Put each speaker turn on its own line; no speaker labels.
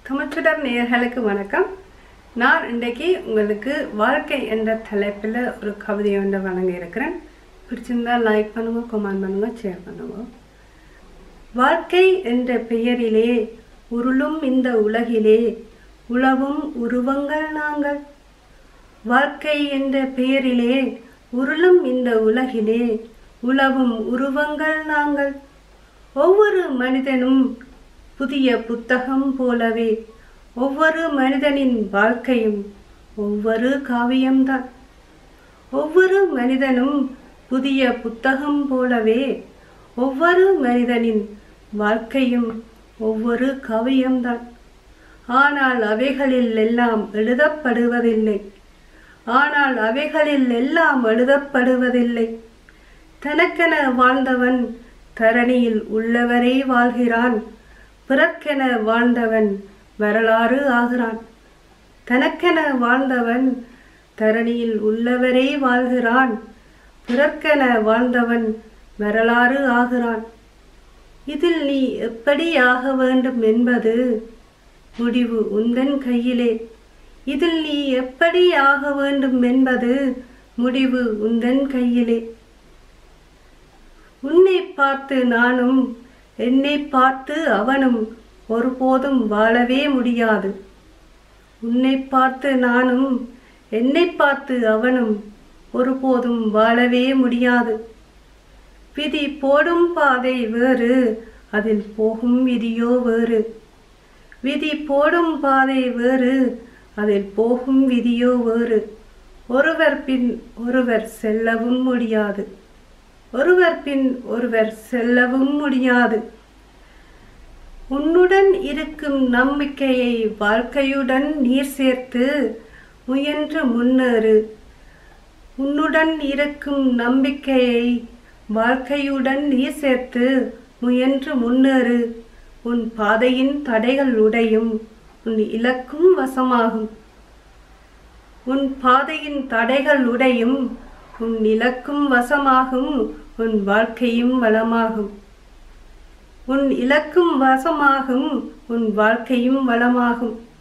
தமிழ்ச்சுடர் நேயர்களுக்கு வணக்கம் நான் இன்றைக்கு உங்களுக்கு வாழ்க்கை என்ற தலைப்பில் ஒரு கவிதை ஒன்று வழங்க இருக்கிறேன் பிடிச்சிருந்தா லைக் பண்ணுங்க கமெண்ட் பண்ணுங்க ஷேர் பண்ணுங்க வாழ்க்கை என்ற பெயரிலே உருளும் இந்த உலகிலே உழவும் உருவங்கள் நாங்கள் வாழ்க்கை என்ற பெயரிலே உருளும் இந்த உலகிலே உழவும் உருவங்கள் நாங்கள் ஒவ்வொரு மனிதனும் புதிய புத்தகம் போலவே ஒவ்வொரு மனிதனின் வாழ்க்கையும் ஒவ்வொரு காவியம்தான் ஒவ்வொரு மனிதனும் புதிய புத்தகம் போலவே ஒவ்வொரு மனிதனின் வாழ்க்கையும் ஒவ்வொரு காவியம்தான் ஆனால் அவைகளில் எல்லாம் எழுதப்படுவதில்லை ஆனால் அவைகளில் எல்லாம் எழுதப்படுவதில்லை தனக்கென வாழ்ந்தவன் தரணியில் உள்ளவரே வாழ்கிறான் பிறர்க்கென வாழ்ந்தவன் வரலாறு ஆகிறான் தனக்கென வாழ்ந்தவன் தரணியில் உள்ளவரே வாழ்கிறான் பிறர்க்கென வாழ்ந்தவன் வரலாறு ஆகிறான் இதில் நீ எப்படி ஆக வேண்டும் என்பது முடிவு உந்தன் கையிலே இதில் நீ எப்படி ஆக வேண்டும் என்பது முடிவு உந்தன் கையிலே உன்னை பார்த்து நானும் என்னை பார்த்து அவனும் ஒருபோதும் வாழவே முடியாது உன்னை பார்த்து நானும் என்னை பார்த்து அவனும் ஒருபோதும் வாழவே முடியாது விதி போடும் பாதை வேறு அதில் போகும் விதியோ வேறு விதி போடும் பாதை வேறு அதில் போகும் விதியோ வேறு ஒருவர் பின் ஒருவர் செல்லவும் முடியாது ஒருவர் பின் ஒருவர் செல்லவும் முடியாது உன்னுடன் இருக்கும் நம்பிக்கையை வாழ்க்கையுடன் நீர் சேர்த்து முயன்று முன்னேறு உன்னுடன் இருக்கும் நம்பிக்கையை வாழ்க்கையுடன் நீர் சேர்த்து முயன்று முன்னேறு உன் பாதையின் தடைகள் உடையும் உன் இலக்கும் வசமாகும் உன் பாதையின் தடைகள் உடையும் உன் இலக்கும் வசமாகும் உன் வாழ்க்கையும் வளமாகும் உன் இலக்கும் வசமாகும் உன் வாழ்க்கையும் வளமாகும்